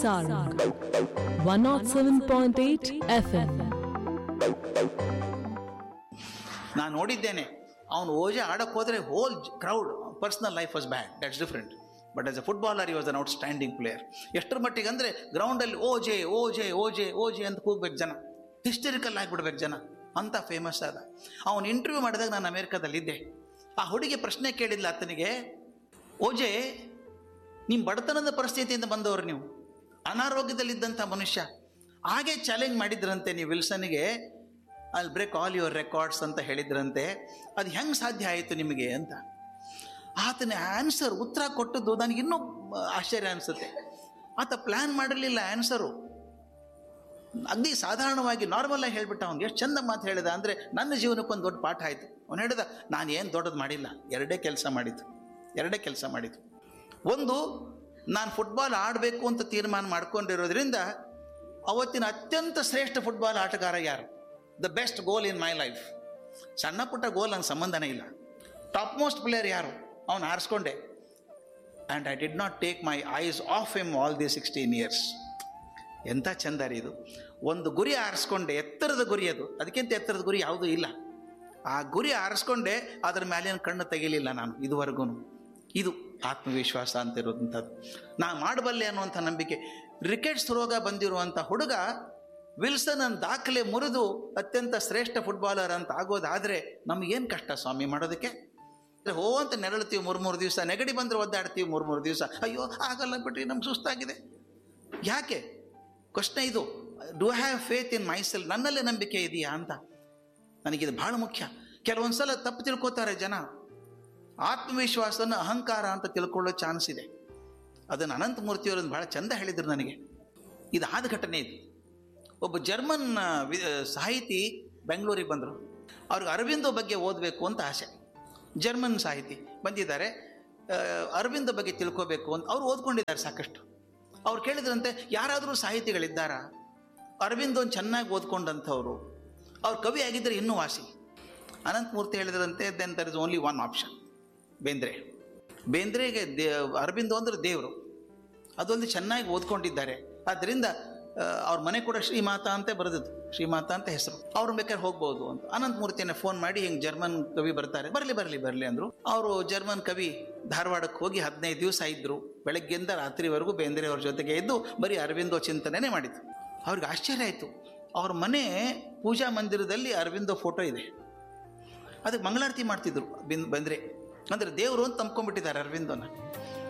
Sarang 107.8 FM. ನಾನು ನೋಡಿದ್ದೇನೆ ಅವನು ಓಜೆ ಆಡಕ್ಕೆ ಹೋದರೆ whole crowd personal life was bad that's different but as a footballer he was an outstanding player ಎಷ್ಟರ ಮಟ್ಟಿಗೆ ಅಂದರೆ ಗ್ರೌಂಡಲ್ಲಿ ಓಜೆ ಓಜೆ ಓಜೆ ಓಜೆ ಅಂತ ಕೂಗ್ಬೇಕು ಜನ ಹಿಸ್ಟರಿಕಲ್ ಆಗಿಬಿಡ್ಬೇಕು ಜನ ಅಂತ ಫೇಮಸ್ ಆದ ಅವನು ಇಂಟರ್ವ್ಯೂ ಮಾಡಿದಾಗ ನಾನು ಅಮೇರಿಕಾದಲ್ಲಿದ್ದೆ ಆ ಹುಡುಗಿ ಪ್ರಶ್ನೆ ಕೇಳಿದ್ಲ ಆತನಿಗೆ ಓಜೆ ನಿಮ್ಮ ಬಡತನದ ಪರಿಸ್ಥಿತಿಯಿಂದ ಬಂದವರು ನೀವು ಅನಾರೋಗ್ಯದಲ್ಲಿದ್ದಂಥ ಮನುಷ್ಯ ಹಾಗೆ ಚಾಲೆಂಜ್ ಮಾಡಿದ್ರಂತೆ ನೀವು ವಿಲ್ಸನ್ಗೆ ಅಲ್ಲಿ ಬ್ರೇಕ್ ಆಲ್ ಯುವರ್ ರೆಕಾರ್ಡ್ಸ್ ಅಂತ ಹೇಳಿದ್ರಂತೆ ಅದು ಹೆಂಗೆ ಸಾಧ್ಯ ಆಯಿತು ನಿಮಗೆ ಅಂತ ಆತನ ಆನ್ಸರ್ ಉತ್ತರ ಕೊಟ್ಟದ್ದು ನನಗೆ ಇನ್ನೂ ಆಶ್ಚರ್ಯ ಅನಿಸುತ್ತೆ ಆತ ಪ್ಲ್ಯಾನ್ ಮಾಡಿರಲಿಲ್ಲ ಆನ್ಸರು ಅಗ್ದಿ ಸಾಧಾರಣವಾಗಿ ನಾರ್ಮಲ್ ಆಗಿ ಹೇಳ್ಬಿಟ್ಟ ಅವ್ನು ಎಷ್ಟು ಚಂದ ಮಾತು ಹೇಳಿದ ಅಂದರೆ ನನ್ನ ಜೀವನಕ್ಕೊಂದು ದೊಡ್ಡ ಪಾಠ ಆಯಿತು ಅವನು ಹೇಳಿದ ನಾನು ಏನು ದೊಡ್ಡದು ಮಾಡಿಲ್ಲ ಎರಡೇ ಕೆಲಸ ಮಾಡಿದ್ದು ಎರಡೇ ಕೆಲಸ ಮಾಡಿದ್ದು ಒಂದು ನಾನು ಫುಟ್ಬಾಲ್ ಆಡಬೇಕು ಅಂತ ತೀರ್ಮಾನ ಮಾಡ್ಕೊಂಡಿರೋದ್ರಿಂದ ಅವತ್ತಿನ ಅತ್ಯಂತ ಶ್ರೇಷ್ಠ ಫುಟ್ಬಾಲ್ ಆಟಗಾರ ಯಾರು the best goal in my life ಸಣ್ಣ ಪುಟ್ಟ ಗೋಲ್ ನನ್ನ ಸಂಬಂಧನೇ ಇಲ್ಲ ಟಾಪ್ ಮೋಸ್ಟ್ ಪ್ಲೇಯರ್ ಯಾರು ಅವನು ಆರಿಸ್ಕೊಂಡೆ and I did not take my eyes off em all the sixteen years ಎಂಥ ಚಂದ ರೀ ಇದು ಒಂದು ಗುರಿ ಆರಿಸ್ಕೊಂಡೆ ಎತ್ತರದ ಗುರಿ ಅದು ಅದಕ್ಕಿಂತ ಎತ್ತರದ ಗುರಿ ಯಾವುದೂ ಇಲ್ಲ ಆ ಗುರಿ ಆರಿಸ್ಕೊಂಡೆ ಅದರ ಮೇಲಿನ ಕಣ್ಣು ತೆಗಿಲಿಲ್ಲ ನಾನು ಇದುವರೆಗೂ ಇದು ಆತ್ಮವಿಶ್ವಾಸ ಅಂತ ಇರೋದಂಥದ್ದು ನಾ ಮಾಡಬಲ್ಲೆ ಅನ್ನುವಂಥ ನಂಬಿಕೆ ರಿಕೆಟ್ಸ್ ರೋಗ ಬಂದಿರುವಂಥ ಹುಡುಗ ವಿಲ್ಸನ್ ದಾಖಲೆ ಮುರಿದು ಅತ್ಯಂತ ಶ್ರೇಷ್ಠ ಫುಟ್ಬಾಲರ್ ಅಂತ ಆಗೋದಾದರೆ ನಮಗೇನು ಕಷ್ಟ ಸ್ವಾಮಿ ಮಾಡೋದಕ್ಕೆ ಹೋ ಅಂತ ನೆರಳ್ತೀವಿ ಮೂರು ಮೂರು ದಿವಸ ನೆಗಡಿ ಬಂದರೆ ಒದ್ದಾಡ್ತೀವಿ ಮೂರು ಮೂರು ದಿವಸ ಅಯ್ಯೋ ಆಗಲ್ಲ ಬಿಟ್ರಿ ನಮ್ಗೆ ಸುಸ್ತಾಗಿದೆ ಯಾಕೆ ಕ್ವಶ್ನೆ ಇದು do have faith in myself ನನ್ನಲ್ಲೇ ನಂಬಿಕೆ ಇದೆಯಾ ಅಂತ ನನಗಿದು ಭಾಳ ಮುಖ್ಯ ಕೆಲವೊಂದು ಸಲ ತಪ್ಪು ತಿಳ್ಕೊತಾರೆ ಜನ ಆತ್ಮವಿಶ್ವಾಸನ ಅಹಂಕಾರ ಅಂತ ತಿಳ್ಕೊಳ್ಳೋ ಚಾನ್ಸ್ ಇದೆ ಅದನ್ನು ಅನಂತಮೂರ್ತಿಯವರನ್ನು ಭಾಳ ಚಂದ ಹೇಳಿದರು ನನಗೆ ಇದಾದ ಘಟನೆ ಇದು ಒಬ್ಬ ಜರ್ಮನ್ ವಿ ಸಾಹಿತಿ ಬೆಂಗಳೂರಿಗೆ ಬಂದರು ಅವ್ರಿಗೆ ಅರವಿಂದೋ ಬಗ್ಗೆ ಓದಬೇಕು ಅಂತ ಆಸೆ ಜರ್ಮನ್ ಸಾಹಿತಿ ಬಂದಿದ್ದಾರೆ ಆ, ಅರವಿಂದ ಬಗ್ಗೆ ತಿಳ್ಕೋಬೇಕು ಅಂತ ಅವ್ರು ಓದ್ಕೊಂಡಿದ್ದಾರೆ ಸಾಕಷ್ಟು ಅವ್ರು ಕೇಳಿದ್ರಂತೆ ಯಾರಾದರೂ ಸಾಹಿತಿಗಳಿದ್ದಾರಾ ಅರವಿಂದೋನ್ ಚೆನ್ನಾಗಿ ಓದ್ಕೊಂಡಂಥವ್ರು ಅವ್ರು ಕವಿ ಆಗಿದ್ದರೆ ಇನ್ನೂ ವಾಸಿ ಅನಂತಮೂರ್ತಿ ಹೇಳಿದ್ರಂತೆ then there is only one option Bendre ಬೇಂದ್ರೆಗೆ ದೇ ಅರವಿಂದೋ ಅಂದ್ರೆ ದೇವರು ಅದೊಂದು ಚೆನ್ನಾಗಿ ಓದ್ಕೊಂಡಿದ್ದಾರೆ ಆದ್ದರಿಂದ ಆ, ಅವ್ರ ಮನೆ ಕೂಡ ಶ್ರೀಮಾತಾ ಅಂತ ಬರೆದಿತ್ತು ಶ್ರೀಮಾತಾ ಅಂತ ಹೆಸರು ಅವ್ರು ಬೇಕಾದ್ರೆ ಹೋಗ್ಬೋದು ಅಂತ ಅನಂತಮೂರ್ತಿಯನ್ನ ಫೋನ್ ಮಾಡಿ ಹಿಂಗೆ ಜರ್ಮನ್ ಕವಿ ಬರ್ತಾರೆ ಬರಲಿ ಬರಲಿ ಬರಲಿ ಅಂದರು ಅವರು ಜರ್ಮನ್ ಕವಿ ಧಾರವಾಡಕ್ಕೆ ಹೋಗಿ ಹದಿನೈದು ದಿವಸ ಇದ್ದರು ಬೆಳಗ್ಗೆಯಿಂದ ರಾತ್ರಿವರೆಗೂ ಬೇಂದ್ರೆ ಅವ್ರ ಜೊತೆಗೆ ಇದ್ದು ಬರೀ ಅರವಿಂದೋ ಚಿಂತನೆ ಮಾಡಿದ್ರು ಅವ್ರಿಗೆ ಆಶ್ಚರ್ಯ ಆಯಿತು ಅವ್ರ ಮನೆ ಪೂಜಾ ಮಂದಿರದಲ್ಲಿ ಅರವಿಂದೋ ಫೋಟೋ ಇದೆ ಅದಕ್ಕೆ ಮಂಗಳಾರತಿ ಮಾಡ್ತಿದ್ರು ಬಿನ್ ಬಂದರೆ ಅಂದರೆ ದೇವರು ಅಂತ ತಂಬ್ಕೊಂಡ್ಬಿಟ್ಟಿದ್ದಾರೆ ಅರವಿಂದೋನ